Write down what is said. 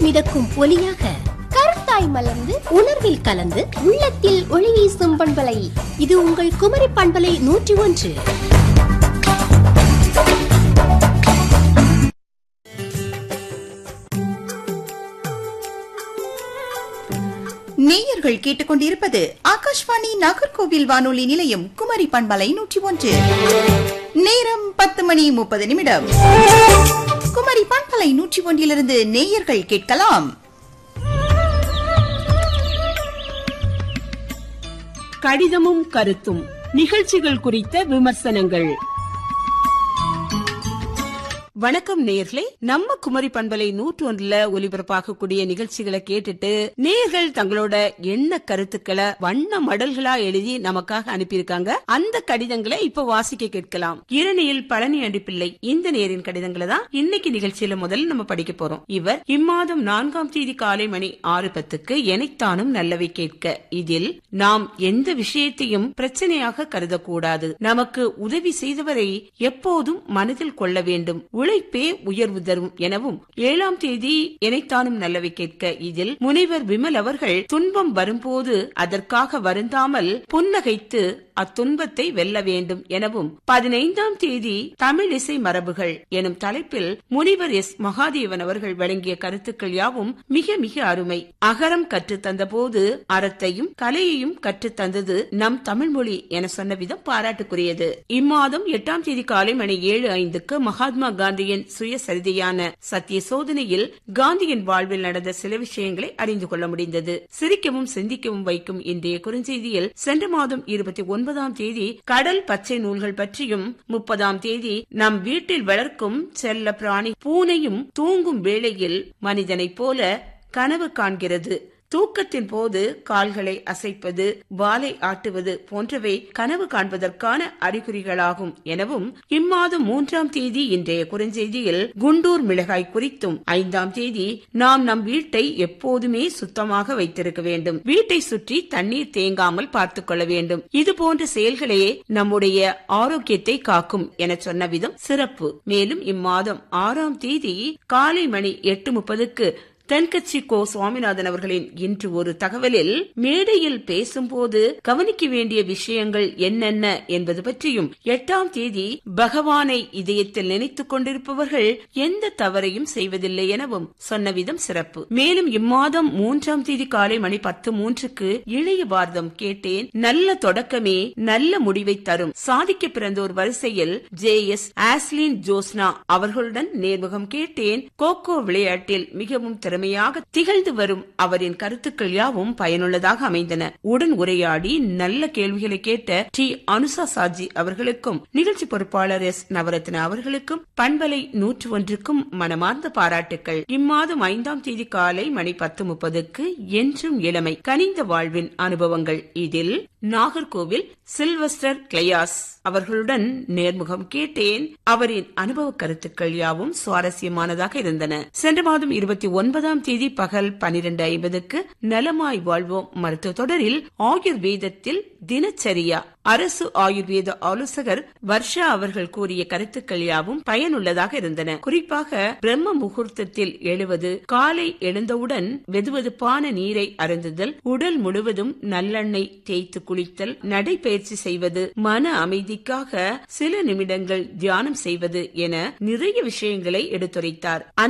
காற்றில் மிதக்கும் ஒலியாக கருத்தாய் மலர்ந்து உணர்வில் கலந்து உள்ளத்தில் ஒளி வீசும் பண்பலை இது உங்கள் குமரி பண்பலை நூற்றி ஒன்று நேயர்கள் கேட்டுக்கொண்டிருப்பது ஆகாஷ்வாணி நாகர்கோவில் வானொலி நிலையம் குமரி பண்பலை நூற்றி ஒன்று நேரம் பத்து மணி முப்பது நிமிடம் குமரி பண்பலை நூற்றி ஒன்றிலிருந்து நேயர்கள் கேட்கலாம் கடிதமும் கருத்தும் நிகழ்ச்சிகள் குறித்த விமர்சனங்கள் வணக்கம் நேயர்களே நம்ம குமரி பண்பலை நூற்று ஒன்றுல ஒலிபரப்பாகக்கூடிய நிகழ்ச்சிகளை கேட்டுட்டு நேயர்கள் தங்களோட எண்ண கருத்துக்களை வண்ண மடல்களா எழுதி நமக்காக அனுப்பியிருக்காங்க அந்த கடிதங்களை இப்ப வாசிக்க கேட்கலாம் இரணியில் பழனி அடிப்பிள்ளை இந்த நேரின் கடிதங்களை தான் இன்னைக்கு நிகழ்ச்சியில முதல்ல நம்ம படிக்க போறோம் இவர் இம்மாதம் நான்காம் தேதி காலை மணி ஆறு பத்துக்கு எனைத்தானும் நல்லவை கேட்க இதில் நாம் எந்த விஷயத்தையும் பிரச்சனையாக கருதக்கூடாது நமக்கு உதவி செய்தவரை எப்போதும் மனதில் கொள்ள வேண்டும் உழைப்பே உயர்வு தரும் எனவும் ஏழாம் தேதி எனைத்தானும் நல்லவை கேட்க இதில் முனைவர் விமல் அவர்கள் துன்பம் வரும்போது அதற்காக வருந்தாமல் புன்னகைத்து அத்துன்பத்தை வெல்ல வேண்டும் எனவும் பதினைந்தாம் தேதி தமிழ் இசை மரபுகள் எனும் தலைப்பில் முனிவர் எஸ் மகாதேவன் அவர்கள் வழங்கிய கருத்துக்கள் யாவும் மிக மிக அருமை அகரம் கற்றுத் தந்த போது அறத்தையும் கலையையும் கற்றுத் தந்தது நம் தமிழ் மொழி என சொன்ன விதம் பாராட்டுக்குரியது இம்மாதம் எட்டாம் தேதி காலை மணி ஏழு ஐந்துக்கு மகாத்மா காந்தியின் சுயசரிதையான சத்திய சோதனையில் காந்தியின் வாழ்வில் நடந்த சில விஷயங்களை அறிந்து கொள்ள முடிந்தது சிரிக்கவும் சிந்திக்கவும் வைக்கும் இன்றைய குறுஞ்செய்தியில் சென்ற மாதம் இருபத்தி ஒன்பதாம் தேதி கடல் பச்சை நூல்கள் பற்றியும் முப்பதாம் தேதி நம் வீட்டில் வளர்க்கும் செல்ல பிராணி பூனையும் தூங்கும் வேளையில் மனிதனைப் போல கனவு காண்கிறது தூக்கத்தின் போது கால்களை அசைப்பது வாலை ஆட்டுவது போன்றவை கனவு காண்பதற்கான அறிகுறிகளாகும் எனவும் இம்மாதம் மூன்றாம் தேதி இன்றைய குறுஞ்செய்தியில் குண்டூர் மிளகாய் குறித்தும் ஐந்தாம் தேதி நாம் நம் வீட்டை எப்போதுமே சுத்தமாக வைத்திருக்க வேண்டும் வீட்டை சுற்றி தண்ணீர் தேங்காமல் பார்த்துக் கொள்ள வேண்டும் இது போன்ற செயல்களே நம்முடைய ஆரோக்கியத்தை காக்கும் என சொன்ன விதம் சிறப்பு மேலும் இம்மாதம் ஆறாம் தேதி காலை மணி எட்டு முப்பதுக்கு தென்கட்சி கோ சுவாமிநாதன் அவர்களின் இன்று ஒரு தகவலில் மேடையில் பேசும்போது கவனிக்க வேண்டிய விஷயங்கள் என்னென்ன என்பது பற்றியும் எட்டாம் தேதி பகவானை இதயத்தில் நினைத்துக் கொண்டிருப்பவர்கள் எந்த தவறையும் செய்வதில்லை எனவும் சொன்ன விதம் சிறப்பு மேலும் இம்மாதம் மூன்றாம் தேதி காலை மணி பத்து மூன்றுக்கு இளைய பாரதம் கேட்டேன் நல்ல தொடக்கமே நல்ல முடிவை தரும் சாதிக்க பிறந்தோர் வரிசையில் ஜே எஸ் ஆஸ்லின் ஜோஸ்னா அவர்களுடன் நேர்முகம் கேட்டேன் கோகோ விளையாட்டில் மிகவும் திறமையாக திகழ்ந்து வரும் அவரின் கருத்துக்கள் யாவும் பயனுள்ளதாக அமைந்தன உடன் உரையாடி நல்ல கேள்விகளை கேட்ட டி அனுசா சாஜி அவர்களுக்கும் நிகழ்ச்சி பொறுப்பாளர் எஸ் நவரத்ன அவர்களுக்கும் பண்பலை நூற்று ஒன்றுக்கும் மனமார்ந்த பாராட்டுக்கள் இம்மாதம் ஐந்தாம் தேதி காலை மணி பத்து முப்பதுக்கு என்றும் இளமை கனிந்த வாழ்வின் அனுபவங்கள் இதில் நாகர்கோவில் சில்வஸ்டர் கிளையாஸ் அவர்களுடன் நேர்முகம் கேட்டேன் அவரின் அனுபவ கருத்துக்கள் யாவும் சுவாரஸ்யமானதாக இருந்தன சென்ற மாதம் இருபத்தி ஒன்பதாம் தேதி பகல் பனிரெண்டு ஐம்பதுக்கு நலமாய் வாழ்வோம் மருத்துவ தொடரில் ஆயுர்வேதத்தில் தினச்சரியா அரசு ஆயுர்வேத ஆலோசகர் வர்ஷா அவர்கள் கூறிய கருத்துக்கள் யாவும் பயனுள்ளதாக இருந்தன குறிப்பாக பிரம்ம முகூர்த்தத்தில் எழுவது காலை எழுந்தவுடன் வெதுவெதுப்பான நீரை அருந்துதல் உடல் முழுவதும் நல்லெண்ணெய் தேய்த்து குளித்தல் நடைபயிற்சி செய்வது மன அமைதிக்காக சில நிமிடங்கள் தியானம் செய்வது என நிறைய விஷயங்களை எடுத்துரைத்தார்